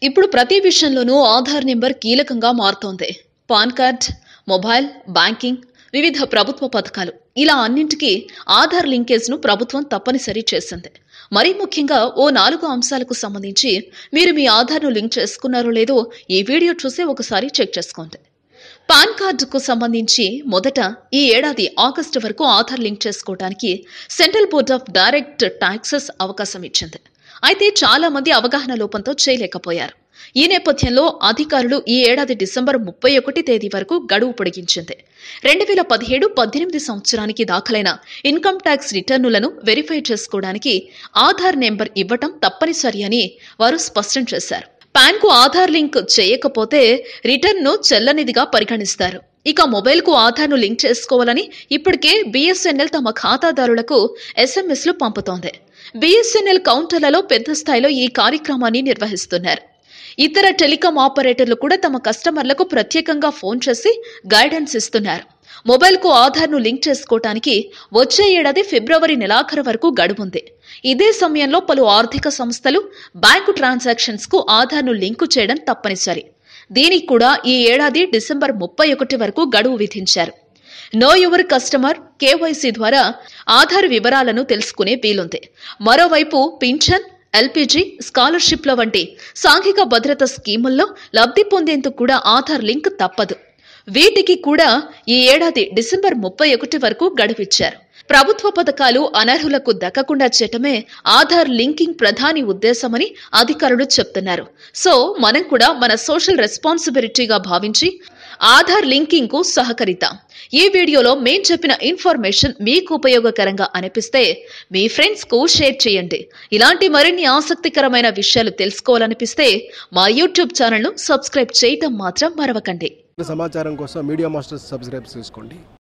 ఇప్పుడు ప్రతి విషయంలోనూ ఆధార్ నెంబర్ కీలకంగా మారుతోంది పాన్ కార్డ్ మొబైల్ బ్యాంకింగ్ వివిధ ప్రభుత్వ పథకాలు ఇలా అన్నింటికీ ఆధార్ లింకేజ్ను ప్రభుత్వం తప్పనిసరి చేసింది మరీ ముఖ్యంగా ఓ నాలుగు అంశాలకు సంబంధించి మీరు మీ ఆధార్ను లింక్ చేసుకున్నారో లేదో ఈ వీడియో చూసి ఒకసారి చెక్ చేసుకోండి పాన్ కార్డుకు సంబంధించి మొదట ఈ ఏడాది ఆగస్టు వరకు ఆధార్ లింక్ చేసుకోవడానికి Central Board of Direct Taxes అవకాశం ఇచ్చింది అయితే చాలా మంది అవగాహన లోపంతో చేయలేకపోయారు ఈ నేపథ్యంలో అధికారులు ఈ ఏడాది డిసెంబర్ ముప్పై ఒకటి తేదీ వరకు గడువు పొడిగించింది రెండు వేల పదిహేడు పద్దెనిమిది సంవత్సరానికి దాఖలైన ఇన్కమ్ ట్యాక్స్ రిటర్నులను వెరిఫై చేసుకోవడానికి ఆధార్ నెంబర్ ఇవ్వటం తప్పనిసరి అని వారు స్పష్టం చేశారు పాన్ కు ఆధార్ లింక్ చేయకపోతే రిటర్న్ ను చెల్లనిదిగా పరిగణిస్తారు ఇక మొబైల్ కు ఆధార్ ను లింక్ చేసుకోవాలని ఇప్పటికే బిఎస్ఎన్ఎల్ తమ ఖాతాదారులకు ఎస్ఎంఎస్లు పంపుతోంది బిఎస్ఎన్ఎల్ కౌంటర్లలో పెద్ద స్థాయిలో ఈ కార్యక్రమాన్ని నిర్వహిస్తున్నారు ఇతర టెలికాం ఆపరేటర్లు కూడా తమ కస్టమర్లకు ప్రత్యేకంగా ఫోన్ చేసి గైడెన్స్ ఇస్తున్నారు మొబైల్కు ఆధార్ను లింక్ చేసుకోవటానికి వచ్చే ఏడాది ఫిబ్రవరి నెలాఖరు వరకు గడువుంది ఇదే సమయంలో పలు ఆర్థిక సంస్థలు బ్యాంకు ట్రాన్సాక్షన్స్ కు ఆధార్ను లింకు చేయడం తప్పనిసరి దీనికి కూడా ఈ ఏడాది డిసెంబర్ ముప్పై ఒకటి వరకు గడువు విధించారు నో యువర్ కస్టమర్ కేవైసీ ద్వారా ఆధార్ వివరాలను తెలుసుకునే వీలుంది మరోవైపు పింఛన్ ఎల్పీజీ స్కాలర్షిప్ల వంటి సాంఘిక భద్రత స్కీముల్లో లబ్ధి పొందేందుకు కూడా ఆధార్ లింక్ తప్పదు వీటికి కూడా ఈ ఏడాది డిసెంబర్ ముప్పై ఒకటి వరకు గడువిచ్చారు ప్రభుత్వ పథకాలు అనర్హులకు దక్కకుండా చేయటమే ఆధార్ లింకింగ్ ప్రధాని ఉద్దేశమని అధికారులు చెప్తున్నారు సో మనం కూడా మన సోషల్ రెస్పాన్సిబిలిటీగా భావించి ఆధార్ లింకింగ్ కు సహకరిద్దాం ఈ వీడియోలో మేం చెప్పిన ఇన్ఫర్మేషన్ మీకు ఉపయోగకరంగా అనిపిస్తే మీ ఫ్రెండ్స్ కు షేర్ చేయండి ఇలాంటి మరిన్ని ఆసక్తికరమైన విషయాలు తెలుసుకోవాలనిపిస్తే మా యూట్యూబ్ ఛానల్ను సబ్స్క్రైబ్ చేయటం మాత్రం మరవకండి సమాచారం కోసం మీడియా మాస్టర్స్ సబ్స్క్రైబ్ చేసుకోండి